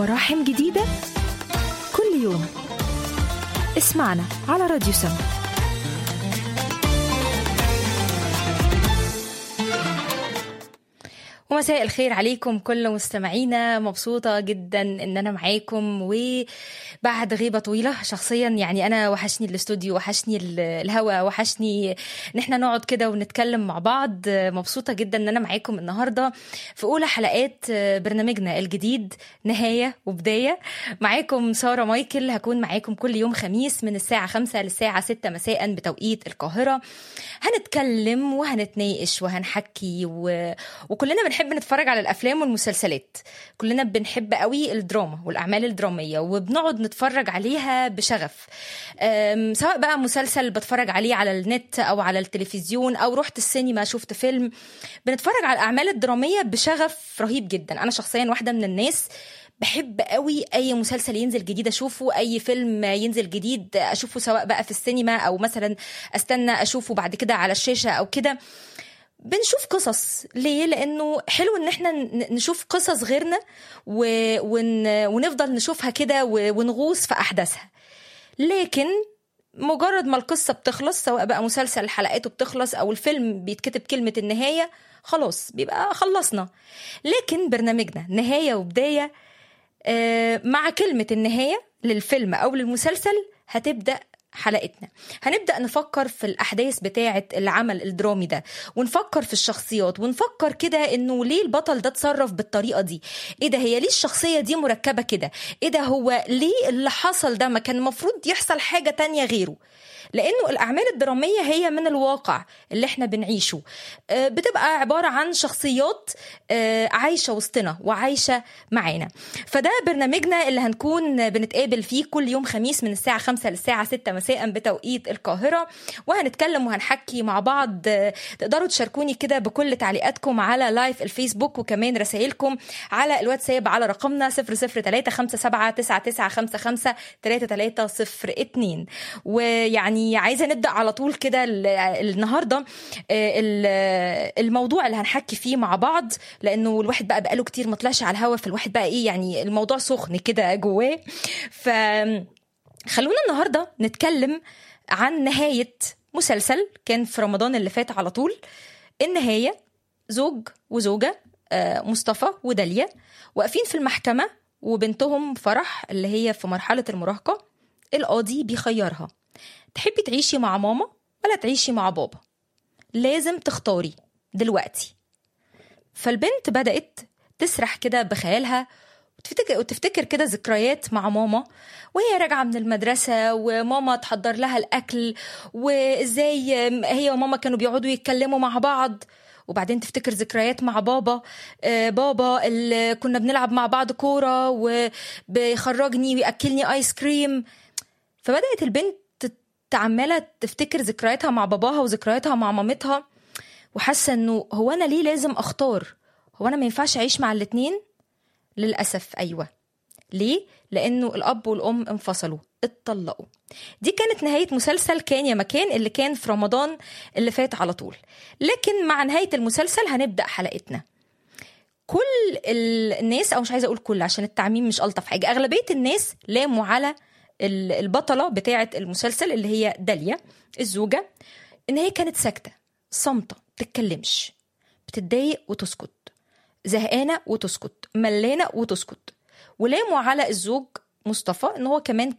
مراحم جديدة كل يوم اسمعنا على راديو سما ومساء الخير عليكم كل مستمعينا مبسوطة جدا ان انا معاكم وبعد غيبة طويلة شخصيا يعني انا وحشني الاستوديو وحشني الهوا وحشني ان احنا نقعد كده ونتكلم مع بعض مبسوطة جدا ان انا معاكم النهاردة في اولى حلقات برنامجنا الجديد نهاية وبداية معاكم سارة مايكل هكون معاكم كل يوم خميس من الساعة خمسة للساعة ستة مساء بتوقيت القاهرة هنتكلم وهنتناقش وهنحكي و... وكلنا بنحب نتفرج على الافلام والمسلسلات كلنا بنحب قوي الدراما والاعمال الدراميه وبنقعد نتفرج عليها بشغف سواء بقى مسلسل بتفرج عليه على النت او على التلفزيون او رحت السينما شفت فيلم بنتفرج على الاعمال الدراميه بشغف رهيب جدا انا شخصيا واحده من الناس بحب قوي اي مسلسل ينزل جديد اشوفه اي فيلم ينزل جديد اشوفه سواء بقى في السينما او مثلا استنى اشوفه بعد كده على الشاشه او كده بنشوف قصص ليه لانه حلو ان احنا نشوف قصص غيرنا و... ون... ونفضل نشوفها كده و... ونغوص في احداثها لكن مجرد ما القصة بتخلص سواء بقى مسلسل حلقاته بتخلص أو الفيلم بيتكتب كلمة النهاية خلاص بيبقى خلصنا لكن برنامجنا نهاية وبداية مع كلمة النهاية للفيلم أو للمسلسل هتبدأ حلقتنا هنبدا نفكر في الاحداث بتاعه العمل الدرامي ده ونفكر في الشخصيات ونفكر كده انه ليه البطل ده اتصرف بالطريقه دي ايه ده هي ليه الشخصيه دي مركبه كده ايه ده هو ليه اللي حصل ده ما كان المفروض يحصل حاجه تانية غيره لانه الاعمال الدراميه هي من الواقع اللي احنا بنعيشه بتبقى عباره عن شخصيات عايشه وسطنا وعايشه معانا فده برنامجنا اللي هنكون بنتقابل فيه كل يوم خميس من الساعه 5 للساعه 6 مساء بتوقيت القاهره وهنتكلم وهنحكي مع بعض تقدروا تشاركوني كده بكل تعليقاتكم على لايف الفيسبوك وكمان رسائلكم على الواتساب على رقمنا 003 ويعني يعني عايزه نبدا على طول كده النهارده الموضوع اللي هنحكي فيه مع بعض لانه الواحد بقى بقاله كتير ما طلعش على الهوا فالواحد بقى ايه يعني الموضوع سخن كده جواه ف خلونا النهارده نتكلم عن نهايه مسلسل كان في رمضان اللي فات على طول النهايه زوج وزوجه مصطفى وداليا واقفين في المحكمه وبنتهم فرح اللي هي في مرحله المراهقه القاضي بيخيرها تحبي تعيشي مع ماما ولا تعيشي مع بابا لازم تختاري دلوقتي فالبنت بدأت تسرح كده بخيالها وتفتكر, وتفتكر كده ذكريات مع ماما وهي راجعة من المدرسة وماما تحضر لها الأكل وإزاي هي وماما كانوا بيقعدوا يتكلموا مع بعض وبعدين تفتكر ذكريات مع بابا آه بابا اللي كنا بنلعب مع بعض كورة وبيخرجني ويأكلني آيس كريم فبدأت البنت عماله تفتكر ذكرياتها مع باباها وذكرياتها مع مامتها وحاسه انه هو انا ليه لازم اختار هو انا ما ينفعش اعيش مع الاتنين للاسف ايوه ليه لانه الاب والام انفصلوا اتطلقوا دي كانت نهاية مسلسل كان يا مكان اللي كان في رمضان اللي فات على طول لكن مع نهاية المسلسل هنبدأ حلقتنا كل الناس او مش عايزه اقول كل عشان التعميم مش الطف حاجه اغلبيه الناس لاموا على البطله بتاعه المسلسل اللي هي داليا الزوجه ان هي كانت ساكته صامته بتتكلمش بتتضايق وتسكت زهقانه وتسكت ملانه وتسكت ولاموا على الزوج مصطفى ان هو كمان